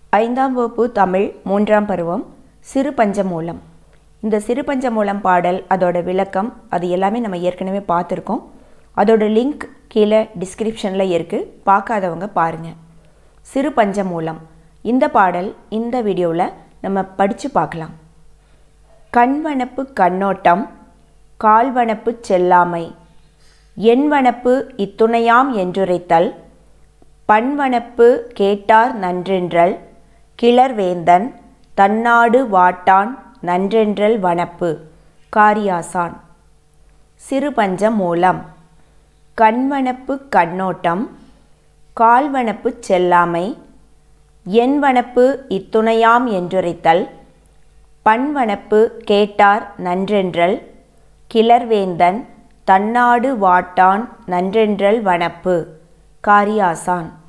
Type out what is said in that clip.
ஐந்தாம் வகுப்பு தமிழ் மூன்றாம் பருவம் சிறு பஞ்சமூலம் இந்த சிறு பஞ்சமூலம் பாடல் அதோட விளக்கம் அது எல்லாமே நம்ம ஏற்கனவே பார்த்துருக்கோம் அதோட லிங்க் கீழே டிஸ்கிரிப்ஷனில் இருக்குது பார்க்காதவங்க பாருங்கள் சிறு பஞ்சமூலம் இந்த பாடல் இந்த வீடியோவில் நம்ம படித்து பார்க்கலாம் கண்வனப்பு கண்ணோட்டம் கால்வனப்பு செல்லாமை எண்வனப்பு இத்துணையாம் என்றுரைத்தல் பண்வனப்பு கேட்டார் நன்றென்றல் கிளர்வேந்தன் தன்னாடு வாட்டான் நன்றென்றல் வனப்பு காரியாசான் சிறுபஞ்சம் மூலம் கண்வனப்பு கண்ணோட்டம் கால்வனப்பு செல்லாமை எண்வனப்பு இத்துணையாம் என்றுரைத்தல் பண்வனப்பு கேட்டார் நன்றென்றல் கிளர்வேந்தன் தன்னாடு வாட்டான் நன்றென்றல் வனப்பு காரியாசான்